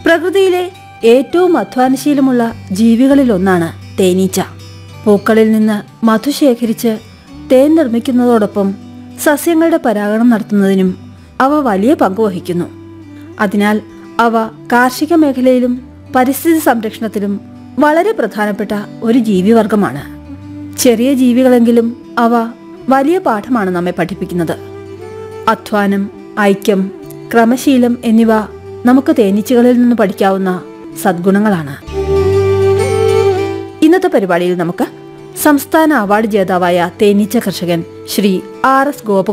പ്രകൃതിയിലെ ഏറ്റവും അധ്വാനശീലമുള്ള ജീവികളിലൊന്നാണ് തേനീച്ച പൂക്കളിൽ നിന്ന് മധു ശേഖരിച്ച് തേൻ നിർമ്മിക്കുന്നതോടൊപ്പം സസ്യങ്ങളുടെ പരാഗണം നടത്തുന്നതിനും അവ വലിയ പങ്ക് വഹിക്കുന്നു അതിനാൽ അവ കാർഷിക മേഖലയിലും പരിസ്ഥിതി സംരക്ഷണത്തിലും വളരെ പ്രധാനപ്പെട്ട ഒരു ജീവിവർഗമാണ് ചെറിയ ജീവികളെങ്കിലും അവ വലിയ പാഠമാണ് നമ്മെ പഠിപ്പിക്കുന്നത് അധ്വാനം ഐക്യം ക്രമശീലം എന്നിവ നമുക്ക് തേനീച്ചകളിൽ നിന്ന് പഠിക്കാവുന്ന സദ്ഗുണങ്ങളാണ് ഇന്നത്തെ പരിപാടിയിൽ നമുക്ക് സംസ്ഥാന അവാർഡ് ജേതാവായ തേനീച്ച കർഷകൻ ശ്രീ ആർ എസ് ഗോപ